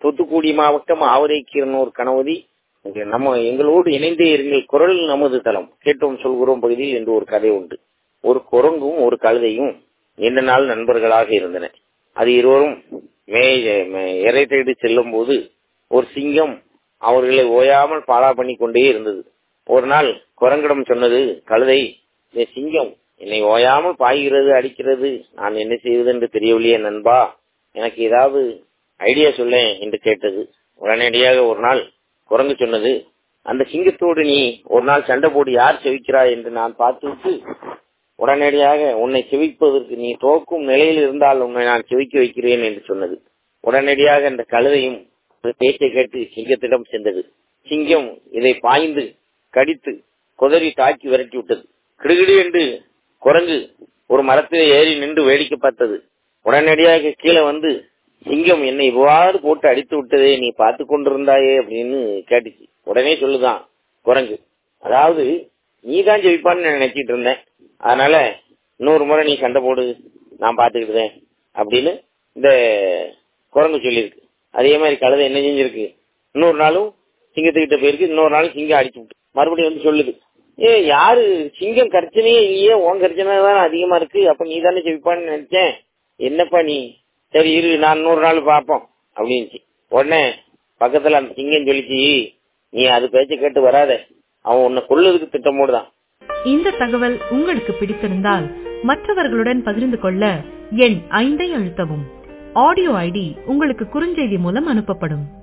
தூத்துக்குடி மாவட்டம் ஆவரைக்கீரனூர் கணவதி இங்க நம்ம எங்களோடு இணைந்தே இருங்கள் குரல் நமது தளம் கேட்டோம் சொல்கிறோம் பகுதியில் என்று ஒரு கதை உண்டு ஒரு குரங்கும் ஒரு கழுதையும் நீண்ட நாள் நண்பர்களாக இருந்தன அது இருவரும் மே மே- இறை தேடி செல்லும் போது ஒரு சிங்கம் அவர்களை ஓயாமல் பாலா பண்ணி கொண்டே இருந்தது ஒரு நாள் குரங்கிடம் சொன்னது கழுதை "இந்த சிங்கம் என்னை ஓயாமல் பாய்கிறது அடிக்கிறது நான் என்ன செய்வது என்று தெரியவில்லையே நண்பா எனக்கு ஏதாவது ஐடியா சொல்ல என்று கேட்டது உடனடியாக ஒரு நாள் குரங்கு சொன்னது அந்த சிங்கத்தோடு நீ ஒரு நாள் சண்டை போடு யார் செவிக்கிறாய் என்று நான் பார்த்துவிட்டு உடனடியாக உன்னை செவிப்பதற்கு நீ தோக்கும் நிலையில் இருந்தால் உன்னை நான் செவிக்க வைக்கிறேன் என்று சொன்னது உடனடியாக அந்த கழுதையும் அந்த பேச்சை கேட்டு சிங்கத்திடம் சென்றது சிங்கம் இதை பாய்ந்து கடித்து குதறி தாக்கி விரட்டி விட்டது கிடுகிடு என்று குரங்கு ஒரு மரத்திலே ஏறி நின்று வேடிக்கை பார்த்தது உடனடியாக கீழே வந்து சிங்கம் என்னை இவ்வாறு போட்டு அடித்து விட்டதே நீ பார்த்து கொண்டிருந்தாயே அப்படின்னு கேட்டுச்சு உடனே சொல்லுதான் குரங்கு அதாவது நீ தான் ஜெயிப்பான்னு நான் நினைச்சிட்டு இருந்தேன் அதனால இன்னொரு முறை நீ சண்டை போடு நான் பாத்துக்கிட்டேன் அப்படின்னு இந்த குரங்கு சொல்லியிருக்கு அதே மாதிரி கழுதை என்ன செஞ்சிருக்கு இன்னொரு நாளும் சிங்கத்துக்கிட்ட போயிருக்கு இன்னொரு நாள் சிங்கம் அடிச்சு விட்டு மறுபடியும் வந்து சொல்லுது ஏ யாரு சிங்கம் கர்ச்சனையே இல்லையே உன் கர்ச்சனை தான் அதிகமா இருக்கு அப்ப நீ தானே ஜெயிப்பான்னு நினைச்சேன் என்னப்பா நீ சரி இரு நான் இன்னொரு நாள் பார்ப்போம் அப்படின்னுச்சு உடனே பக்கத்துல அந்த சிங்கம் சொல்லிச்சு நீ அது பேச்ச கேட்டு வராத அவன் உன்னை கொல்லுறதுக்கு திட்டம் போடுதான் இந்த தகவல் உங்களுக்கு பிடித்திருந்தால் மற்றவர்களுடன் பகிர்ந்து கொள்ள எண் ஐந்தை அழுத்தவும் ஆடியோ ஐடி உங்களுக்கு குறுஞ்செய்தி மூலம் அனுப்பப்படும்